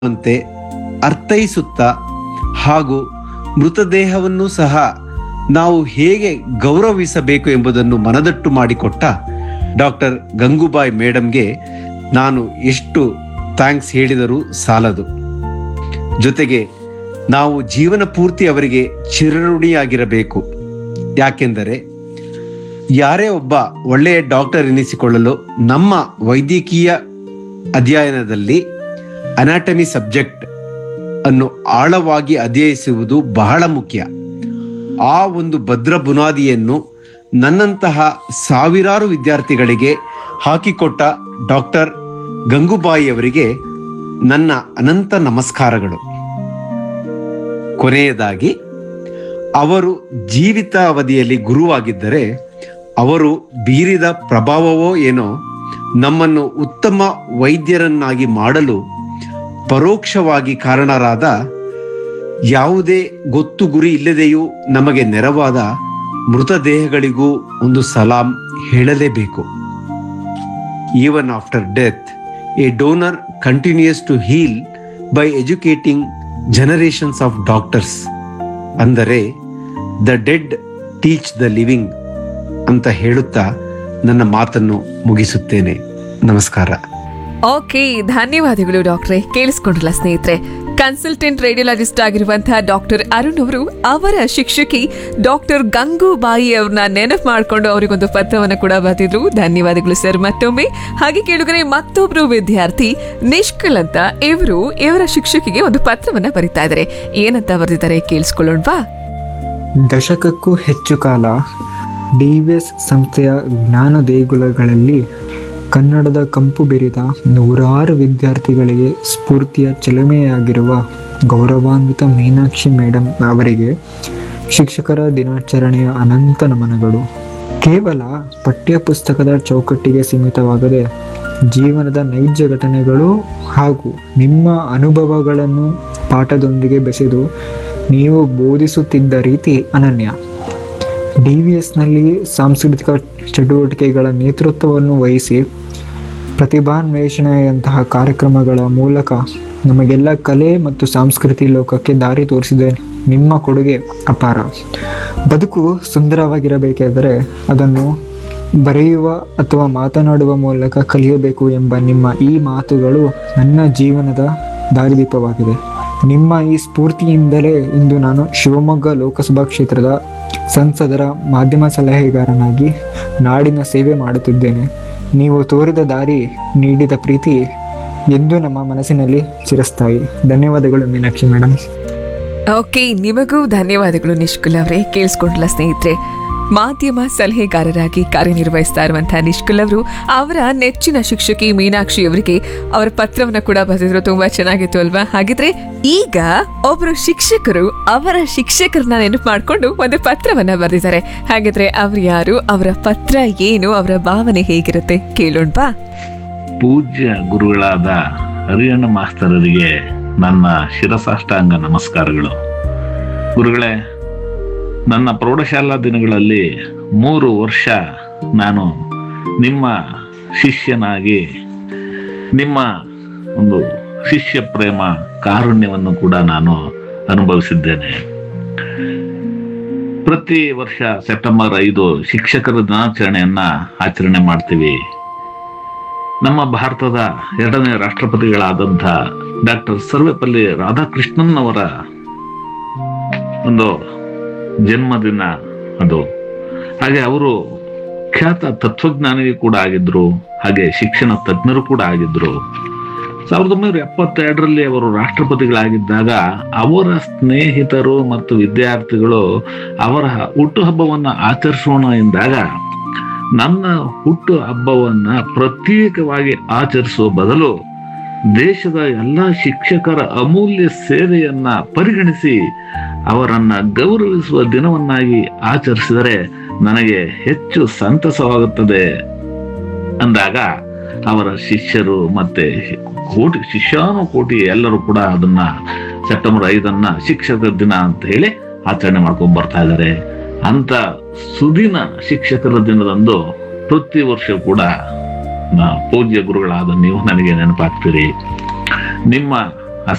ಅಂತೆ ಅರ್ಥೈಸುತ್ತಾ ಹಾಗೂ ಮೃತದೇಹವನ್ನು ಸಹ ನಾವು ಹೇಗೆ ಗೌರವಿಸಬೇಕು ಎಂಬುದನ್ನು ಮನದಟ್ಟು ಮಾಡಿಕೊಟ್ಟ ಡಾಕ್ಟರ್ ಗಂಗೂಬಾಯ್ ಮೇಡಮ್ಗೆ ನಾನು ಎಷ್ಟು ಥ್ಯಾಂಕ್ಸ್ ಹೇಳಿದರೂ ಸಾಲದು ಜೊತೆಗೆ ನಾವು ಜೀವನ ಪೂರ್ತಿ ಅವರಿಗೆ ಚಿರಋಣಿಯಾಗಿರಬೇಕು ಯಾಕೆಂದರೆ ಯಾರೇ ಒಬ್ಬ ಒಳ್ಳೆಯ ಡಾಕ್ಟರ್ ಎನಿಸಿಕೊಳ್ಳಲು ನಮ್ಮ ವೈದ್ಯಕೀಯ ಅಧ್ಯಯನದಲ್ಲಿ ಅನಾಟಮಿ ಸಬ್ಜೆಕ್ಟ್ ಅನ್ನು ಆಳವಾಗಿ ಅಧ್ಯಯಿಸುವುದು ಬಹಳ ಮುಖ್ಯ ಆ ಒಂದು ಭದ್ರ ಬುನಾದಿಯನ್ನು ನನ್ನಂತಹ ಸಾವಿರಾರು ವಿದ್ಯಾರ್ಥಿಗಳಿಗೆ ಹಾಕಿಕೊಟ್ಟ ಡಾಕ್ಟರ್ ಗಂಗೂಬಾಯಿ ಅವರಿಗೆ ನನ್ನ ಅನಂತ ನಮಸ್ಕಾರಗಳು ಕೊನೆಯದಾಗಿ ಅವರು ಜೀವಿತ ಅವಧಿಯಲ್ಲಿ ಗುರುವಾಗಿದ್ದರೆ ಅವರು ಬೀರಿದ ಪ್ರಭಾವವೋ ಏನೋ ನಮ್ಮನ್ನು ಉತ್ತಮ ವೈದ್ಯರನ್ನಾಗಿ ಮಾಡಲು ಪರೋಕ್ಷವಾಗಿ ಕಾರಣರಾದ ಯಾವುದೇ ಗೊತ್ತು ಗುರಿ ಇಲ್ಲದೆಯೂ ನಮಗೆ ನೆರವಾದ ಮೃತದೇಹಗಳಿಗೂ ಒಂದು ಸಲಾಂ ಹೇಳಲೇಬೇಕು even after death a donor continues to heal by educating generations of doctors ಅಂದರೆ the dead teach the living ಅಂತ ಹೇಳುತ್ತಾ ನನ್ನ ಮಾತನ್ನು ಮುಗಿಸುತ್ತೇನೆ ನಮಸ್ಕಾರ ಓಕೆ ಧನ್ಯವಾದಗಳು ಡಾಕ್ಟ್ರೆ ಕೇಳಿಸ್ಕೊಂಡ್ರಲ್ಲ ಸ್ನೇಹಿತರೆ ಕನ್ಸಲ್ಟೆಂಟ್ ರೇಡಿಯೋಲಾಜಿಸ್ಟ್ ಆಗಿರುವಂತಹ ಡಾಕ್ಟರ್ ಅರುಣ್ ಅವರು ಅವರ ಶಿಕ್ಷಕಿ ಡಾಕ್ಟರ್ ಗಂಗೂಬಾಯಿ ಅವ್ರನ್ನ ನೆನಪು ಮಾಡಿಕೊಂಡು ಅವರಿಗೊಂದು ಪತ್ರವನ್ನು ಕೂಡ ಬರೆದಿದ್ರು ಧನ್ಯವಾದಗಳು ಸರ್ ಮತ್ತೊಮ್ಮೆ ಹಾಗೆ ಕೇಳುಗರೆ ಮತ್ತೊಬ್ರು ವಿದ್ಯಾರ್ಥಿ ನಿಷ್ಕಲ್ ಅಂತ ಇವರು ಇವರ ಶಿಕ್ಷಕಿಗೆ ಒಂದು ಪತ್ರವನ್ನ ಬರಿತಾ ಇದ್ದಾರೆ ಏನಂತ ಬರೆದಿದ್ದಾರೆ ಕೇಳಿಸ್ಕೊಳ್ಳೋಣವಾ ದಶಕಕ್ಕೂ ಹೆಚ್ಚು ಕಾಲ ಡಿವಿಎಸ್ ಸಂಸ್ಥೆಯ ಜ್ಞಾನ ದೇಗುಲಗಳಲ್ಲಿ ಕನ್ನಡದ ಕಂಪು ಬೆರೆದ ನೂರಾರು ವಿದ್ಯಾರ್ಥಿಗಳಿಗೆ ಸ್ಫೂರ್ತಿಯ ಚಿಲುಮೆಯಾಗಿರುವ ಗೌರವಾನ್ವಿತ ಮೀನಾಕ್ಷಿ ಮೇಡಮ್ ಅವರಿಗೆ ಶಿಕ್ಷಕರ ದಿನಾಚರಣೆಯ ಅನಂತ ನಮನಗಳು ಕೇವಲ ಪಠ್ಯ ಪುಸ್ತಕದ ಚೌಕಟ್ಟಿಗೆ ಸೀಮಿತವಾಗದೆ ಜೀವನದ ನೈಜ ಘಟನೆಗಳು ಹಾಗೂ ನಿಮ್ಮ ಅನುಭವಗಳನ್ನು ಪಾಠದೊಂದಿಗೆ ಬೆಸೆದು ನೀವು ಬೋಧಿಸುತ್ತಿದ್ದ ರೀತಿ ಅನನ್ಯ ಡಿ ವಿ ಎಸ್ನಲ್ಲಿ ಸಾಂಸ್ಕೃತಿಕ ಚಟುವಟಿಕೆಗಳ ನೇತೃತ್ವವನ್ನು ವಹಿಸಿ ಪ್ರತಿಭಾನ್ವೇಷಣೆಯಂತಹ ಕಾರ್ಯಕ್ರಮಗಳ ಮೂಲಕ ನಮಗೆಲ್ಲ ಕಲೆ ಮತ್ತು ಸಂಸ್ಕೃತಿ ಲೋಕಕ್ಕೆ ದಾರಿ ತೋರಿಸಿದ ನಿಮ್ಮ ಕೊಡುಗೆ ಅಪಾರ ಬದುಕು ಸುಂದರವಾಗಿರಬೇಕಾದರೆ ಅದನ್ನು ಬರೆಯುವ ಅಥವಾ ಮಾತನಾಡುವ ಮೂಲಕ ಕಲಿಯಬೇಕು ಎಂಬ ನಿಮ್ಮ ಈ ಮಾತುಗಳು ನನ್ನ ಜೀವನದ ದಾರಿದೀಪವಾಗಿದೆ ನಿಮ್ಮ ಈ ಸ್ಫೂರ್ತಿಯಿಂದಲೇ ಇಂದು ನಾನು ಶಿವಮೊಗ್ಗ ಲೋಕಸಭಾ ಕ್ಷೇತ್ರದ ಸಂಸದರ ಮಾಧ್ಯಮ ಸಲಹೆಗಾರನಾಗಿ ನಾಡಿನ ಸೇವೆ ಮಾಡುತ್ತಿದ್ದೇನೆ ನೀವು ತೋರಿದ ದಾರಿ ನೀಡಿದ ಪ್ರೀತಿ ಎಂದು ನಮ್ಮ ಮನಸ್ಸಿನಲ್ಲಿ ಚಿರಸ್ಥಾಯಿ ಧನ್ಯವಾದಗಳು ಮೀನಾಕ್ಷಿ ಮೇಡಮ್ ಓಕೆ ನಿಮಗೂ ಧನ್ಯವಾದಗಳು ನಿಷ್ಕುಲ್ ಅವರೇ ಕೇಳಿಸ್ಕೊಂಡ್ಲ ಸ್ನೇಹಿತರೆ ಮಾಧ್ಯಮ ಸಲಹೆಗಾರರಾಗಿ ಕಾರ್ಯನಿರ್ವಹಿಸ್ತಾ ಇರುವಂತಹ ನಿಷ್ಕುಲ್ ಅವರು ಅವರ ನೆಚ್ಚಿನ ಶಿಕ್ಷಕಿ ಮೀನಾಕ್ಷಿ ಅವರಿಗೆ ಅವರ ಪತ್ರವನ್ನ ಕೂಡ ಬರೆದಿದ್ರು ತುಂಬಾ ಚೆನ್ನಾಗಿತ್ತು ಅಲ್ವಾ ಹಾಗಿದ್ರೆ ಈಗ ಒಬ್ರು ಶಿಕ್ಷಕರು ಅವರ ಶಿಕ್ಷಕರನ್ನ ನೆನಪು ಮಾಡಿಕೊಂಡು ಒಂದು ಪತ್ರವನ್ನ ಬರೆದಿದ್ದಾರೆ ಹಾಗಿದ್ರೆ ಅವ್ರು ಯಾರು ಅವರ ಪತ್ರ ಏನು ಅವರ ಭಾವನೆ ಹೇಗಿರುತ್ತೆ ಕೇಳೋಣವಾ ಪೂಜ್ಯ ಗುರುಗಳಾದ ಹರಿಯಣ್ಣ ಮಾಸ್ತರರಿಗೆ ನನ್ನ ಶಿರಸಾಷ್ಟಾಂಗ ನಮಸ್ಕಾರಗಳು ಗುರುಗಳೇ ನನ್ನ ಪ್ರೌಢಶಾಲಾ ದಿನಗಳಲ್ಲಿ ಮೂರು ವರ್ಷ ನಾನು ನಿಮ್ಮ ಶಿಷ್ಯನಾಗಿ ನಿಮ್ಮ ಒಂದು ಶಿಷ್ಯ ಪ್ರೇಮ ಕಾರುಣ್ಯವನ್ನು ಕೂಡ ನಾನು ಅನುಭವಿಸಿದ್ದೇನೆ ಪ್ರತಿ ವರ್ಷ ಸೆಪ್ಟೆಂಬರ್ ಐದು ಶಿಕ್ಷಕರ ದಿನಾಚರಣೆಯನ್ನ ಆಚರಣೆ ಮಾಡ್ತೀವಿ ನಮ್ಮ ಭಾರತದ ಎರಡನೇ ರಾಷ್ಟ್ರಪತಿಗಳಾದಂಥ ಡಾಕ್ಟರ್ ಸರ್ವೇಪಲ್ಲಿ ರಾಧಾಕೃಷ್ಣನ್ ಅವರ ಒಂದು ಜನ್ಮದಿನ ಅದು ಹಾಗೆ ಅವರು ಖ್ಯಾತ ತತ್ವಜ್ಞಾನಿ ಕೂಡ ಆಗಿದ್ರು ಹಾಗೆ ಶಿಕ್ಷಣ ತಜ್ಞರು ಕೂಡ ಆಗಿದ್ರು ಸಾವಿರದ ಒಂಬೈನೂರ ಎಪ್ಪತ್ತೆರಡರಲ್ಲಿ ಅವರು ರಾಷ್ಟ್ರಪತಿಗಳಾಗಿದ್ದಾಗ ಅವರ ಸ್ನೇಹಿತರು ಮತ್ತು ವಿದ್ಯಾರ್ಥಿಗಳು ಅವರ ಹುಟ್ಟುಹಬ್ಬವನ್ನ ಆಚರಿಸೋಣ ಎಂದಾಗ ನನ್ನ ಹುಟ್ಟು ಹಬ್ಬವನ್ನ ಪ್ರತ್ಯೇಕವಾಗಿ ಆಚರಿಸುವ ಬದಲು ದೇಶದ ಎಲ್ಲ ಶಿಕ್ಷಕರ ಅಮೂಲ್ಯ ಸೇವೆಯನ್ನ ಪರಿಗಣಿಸಿ ಅವರನ್ನ ಗೌರವಿಸುವ ದಿನವನ್ನಾಗಿ ಆಚರಿಸಿದರೆ ನನಗೆ ಹೆಚ್ಚು ಸಂತಸವಾಗುತ್ತದೆ ಅಂದಾಗ ಅವರ ಶಿಷ್ಯರು ಮತ್ತೆ ಕೋಟಿ ಶಿಷ್ಯಾನುಕೋಟಿ ಎಲ್ಲರೂ ಕೂಡ ಅದನ್ನ ಸೆಪ್ಟೆಂಬರ್ ಐದನ್ನ ಶಿಕ್ಷಕರ ದಿನ ಅಂತ ಹೇಳಿ ಆಚರಣೆ ಮಾಡ್ಕೊಂಡ್ ಬರ್ತಾ ಇದ್ದಾರೆ ಅಂತ ಸುದಿನ ಶಿಕ್ಷಕರ ದಿನದಂದು ಪ್ರತಿ ವರ್ಷ ಕೂಡ ನ- ಪೂಜ್ಯ ಗುರುಗಳಾದ ನೀವು ನನಗೆ ನೆನಪಾಗ್ತೀರಿ ನಿಮ್ಮ